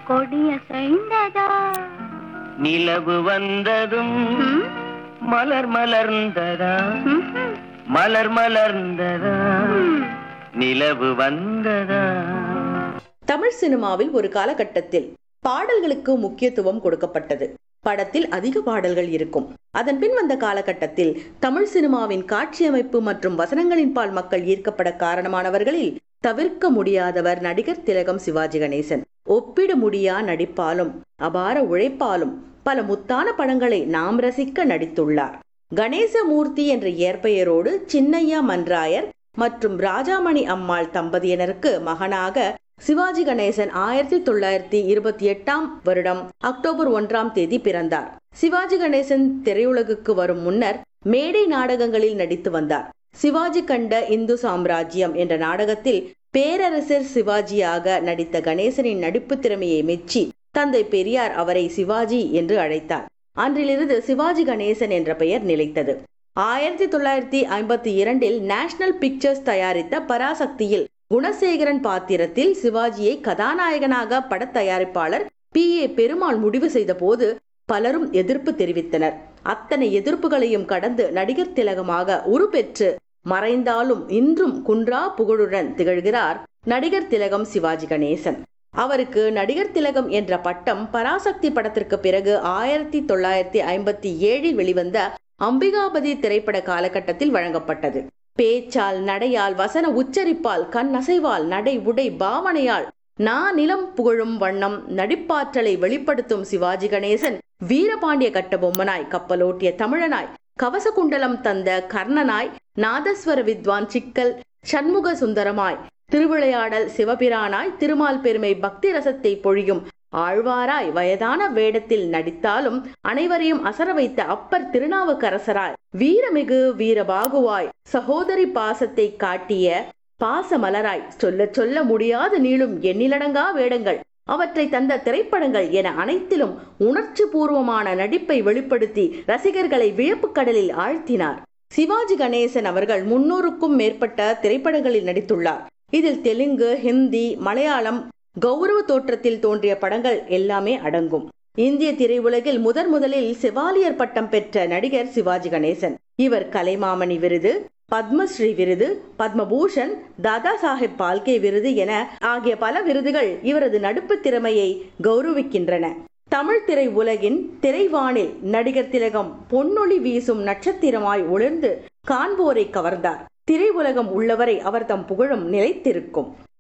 கொடியசைந்ததா நிலவு வந்ததும் ம், மலர் மலர்ந்ததா ம்ஹும், மலர் மலர்ந்ததா ம். நிலவு வந்ததா தமிழ் சினிமாவில் ஒரு காலகட்டத்தில் பாடல்களுக்கு முக்கியத்துவம் கொடுக்கப்பட்டது படத்தில் அதிக பாடல்கள் இருக்கும் அதன் பின் வந்த காலகட்டத்தில் தமிழ் சினிமாவின் காட்சியமைப்பு மற்றும் வசனங்களின் பால் மக்கள் ஈர்க்கப்பட காரணமானவர்களில் தவிர்க்க முடியாதவர் நடிகர் திலகம் சிவாஜி கணேசன் ஒப்பிட முடியா நடிப்பாலும் அபார உழைப்பாலும் பல முத்தான படங்களை நாம் ரசிக்க நடித்துள்ளார் கணேசமூர்த்தி என்ற இயற்பெயரோடு சின்னையா மன்றாயர் மற்றும் ராஜாமணி அம்மாள் தம்பதியினருக்கு மகனாக சிவாஜி கணேசன் ஆயிரத்தி தொள்ளாயிரத்தி இருபத்தி எட்டாம் வருடம் அக்டோபர் ஒன்றாம் தேதி பிறந்தார் சிவாஜி கணேசன் திரையுலகுக்கு வரும் முன்னர் மேடை நாடகங்களில் நடித்து வந்தார் சிவாஜி கண்ட இந்து சாம்ராஜ்யம் என்ற நாடகத்தில் பேரரசர் சிவாஜியாக நடித்த கணேசனின் நடிப்பு திறமையை மெச்சி தந்தை பெரியார் அவரை சிவாஜி என்று அழைத்தார் அன்றிலிருந்து சிவாஜி கணேசன் என்ற பெயர் நிலைத்தது ஆயிரத்தி தொள்ளாயிரத்தி ஐம்பத்தி இரண்டில் நேஷனல் பிக்சர்ஸ் தயாரித்த பராசக்தியில் குணசேகரன் பாத்திரத்தில் சிவாஜியை கதாநாயகனாக படத் தயாரிப்பாளர் பி ஏ பெருமாள் முடிவு செய்த போது பலரும் எதிர்ப்பு தெரிவித்தனர் அத்தனை எதிர்ப்புகளையும் கடந்து நடிகர் திலகமாக உருப்பெற்று மறைந்தாலும் இன்றும் குன்றா புகழுடன் திகழ்கிறார் நடிகர் திலகம் சிவாஜி கணேசன் அவருக்கு நடிகர் திலகம் என்ற பட்டம் பராசக்தி படத்திற்கு பிறகு ஆயிரத்தி தொள்ளாயிரத்தி ஐம்பத்தி ஏழில் வெளிவந்த அம்பிகாபதி திரைப்பட காலகட்டத்தில் வழங்கப்பட்டது பேச்சால் நடையால் வசன உச்சரிப்பால் கண் அசைவால் நடை உடை பாவனையால் நான் நிலம் புகழும் வண்ணம் நடிப்பாற்றலை வெளிப்படுத்தும் சிவாஜி கணேசன் வீரபாண்டிய கட்டபொம்மனாய் கப்பலோட்டிய தமிழனாய் கவசகுண்டலம் தந்த கர்ணனாய் நாதஸ்வர வித்வான் சிக்கல் சண்முக சுந்தரமாய் திருவிளையாடல் சிவபிரானாய் திருமால் பெருமை பக்தி ரசத்தை பொழியும் ஆழ்வாராய் வயதான வேடத்தில் நடித்தாலும் அனைவரையும் அசர வைத்த அப்பர் திருநாவுக்கரசராய் வீரமிகு வீரபாகுவாய் சகோதரி பாசத்தை காட்டிய பாசமலராய் சொல்ல சொல்ல முடியாது நீளும் எண்ணிலடங்கா வேடங்கள் அவற்றை தந்த திரைப்படங்கள் என அனைத்திலும் உணர்ச்சி பூர்வமான நடிப்பை வெளிப்படுத்தி ரசிகர்களை வியப்புக் கடலில் ஆழ்த்தினார் சிவாஜி கணேசன் அவர்கள் முன்னூறுக்கும் மேற்பட்ட திரைப்படங்களில் நடித்துள்ளார் இதில் தெலுங்கு ஹிந்தி மலையாளம் கௌரவ தோற்றத்தில் தோன்றிய படங்கள் எல்லாமே அடங்கும் இந்திய திரையுலகில் முதன் முதலில் செவாலியர் பட்டம் பெற்ற நடிகர் சிவாஜி கணேசன் இவர் கலைமாமணி விருது பத்மஸ்ரீ விருது பத்மபூஷன் தாதா சாஹேப் பால்கே விருது என ஆகிய பல விருதுகள் இவரது நடிப்பு திறமையை கௌரவிக்கின்றன தமிழ் திரை உலகின் திரைவானில் நடிகர் திலகம் பொன்னொளி வீசும் நட்சத்திரமாய் ஒளிர்ந்து காண்போரை கவர்ந்தார் திரை உலகம் உள்ளவரை அவர் தம் புகழும் நிலைத்திருக்கும்